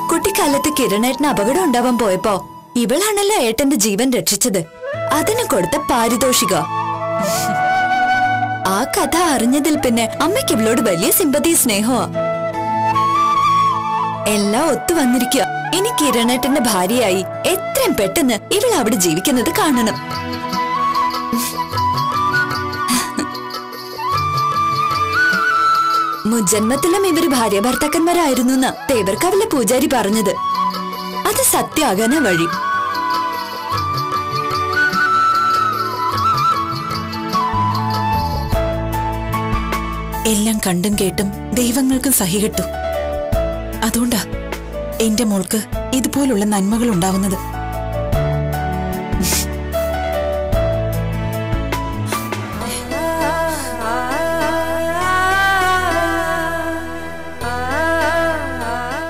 കുട്ടിക്കാലത്ത് കിരണേട്ടന് അപകടം ഉണ്ടാവാൻ പോയപ്പോ ഇവളാണല്ലോ ഏട്ടന്റെ ജീവൻ രക്ഷിച്ചത് അതിന് കൊടുത്ത പാരിതോഷിക ആ കഥ അറിഞ്ഞതിൽ പിന്നെ അമ്മയ്ക്ക് ഇവളോട് വലിയ സിമ്പതി സ്നേഹമാ എല്ലാം ഒത്തു വന്നിരിക്കുക ഇനി കിരണേട്ടന്റെ ഭാര്യയായി എത്രയും പെട്ടെന്ന് ഇവൾ അവിടെ ജീവിക്കുന്നത് കാണണം മുജന്മത്തിലും ഇവര് ഭാര്യ ഭർത്താക്കന്മാരായിരുന്നു എന്നാ തേവർക്കാവിലെ പൂജാരി പറഞ്ഞത് അത് സത്യാകാനാ വഴി എല്ലാം കണ്ടും കേട്ടും ദൈവങ്ങൾക്കും സഹികെട്ടു അതുകൊണ്ടാ എന്റെ മോൾക്ക് ഇതുപോലുള്ള നന്മകൾ ഉണ്ടാവുന്നത്